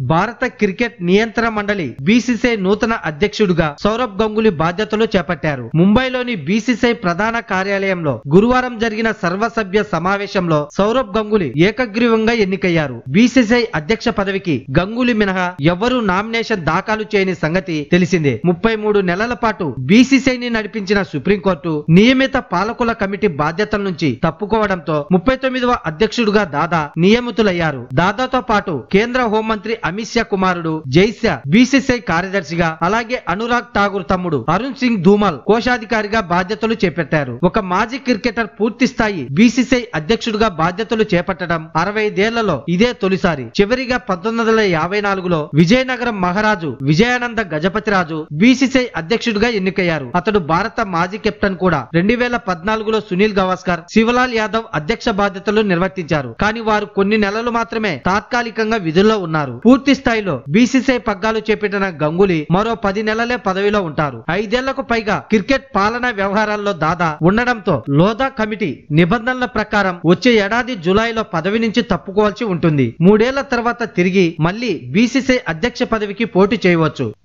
భారత క్రికెట్ నియంత్రణ మండలి బీసీసీఐ నూతన అధ్యక్షుడిగా సౌరవ్ గంగూలీ బాధ్యతలు చేపట్టారు ముంబైలోని బీసీసీఐ ప్రధాన కార్యాలయంలో గురువారం జరిగిన సర్వసభ్య సమావేశంలో సౌరవ్ గంగూలీ ఏకగ్రీవంగా ఎన్నికయ్యారు బీసీసీఐ అధ్యక్ష పదవికి గంగూలీ మినహా ఎవరూ నామినేషన్ దాఖలు చేయని సంగతి తెలిసిందే ముప్పై మూడు నెలల పాటు బీసీసీఐని నడిపించిన సుప్రీంకోర్టు నియమిత పాలకుల కమిటీ బాధ్యతల నుంచి తప్పుకోవడంతో ముప్పై తొమ్మిదవ అధ్యక్షుడుగా దాదా నియమితులయ్యారు దాదాతో పాటు కేంద్ర హోంమంత్రి అమిత్ షా కుమారుడు జైస్యా బీసీసీఐ కార్యదర్శిగా అలాగే అనురాగ్ ఠాగూర్ తమ్ముడు అరుణ్ సింగ్ ధూమల్ కోశాధికారిగా బాధ్యతలు చేపట్టారు ఒక మాజీ క్రికెటర్ పూర్తి స్థాయి బీసీసీఐ అధ్యక్షుడిగా బాధ్యతలు చేపట్టడం అరవై ఐదేళ్లలో ఇదే తొలిసారి చివరిగా పంతొమ్మిది వందల యాభై నాలుగులో విజయనగరం మహారాజు విజయానంద గజపతిరాజు బీసీసీఐ అధ్యక్షుడిగా ఎన్నికయ్యారు అతడు భారత మాజీ కెప్టెన్ కూడా రెండు వేల పద్నాలుగులో సునీల్ గవాస్కర్ శివలాల్ యాదవ్ అధ్యక్ష బాధ్యతలు నిర్వర్తించారు కానీ వారు కొన్ని నెలలు మాత్రమే తాత్కాలికంగా విధుల్లో ఉన్నారు పూర్తి స్థాయిలో బీసీసీఐ పగ్గాలు చేపట్టిన గంగూలీ మరో పది నెలలే పదవిలో ఉంటారు ఐదేళ్లకు పైగా క్రికెట్ పాలనా వ్యవహారాల్లో దాదా ఉండడంతో లోదా కమిటీ నిబంధనల ప్రకారం వచ్చే ఏడాది జులైలో పదవి నుంచి తప్పుకోవాల్సి ఉంటుంది మూడేళ్ల తర్వాత తిరిగి మళ్లీ బీసీసీఐ అధ్యక్ష పదవికి పోటీ చేయవచ్చు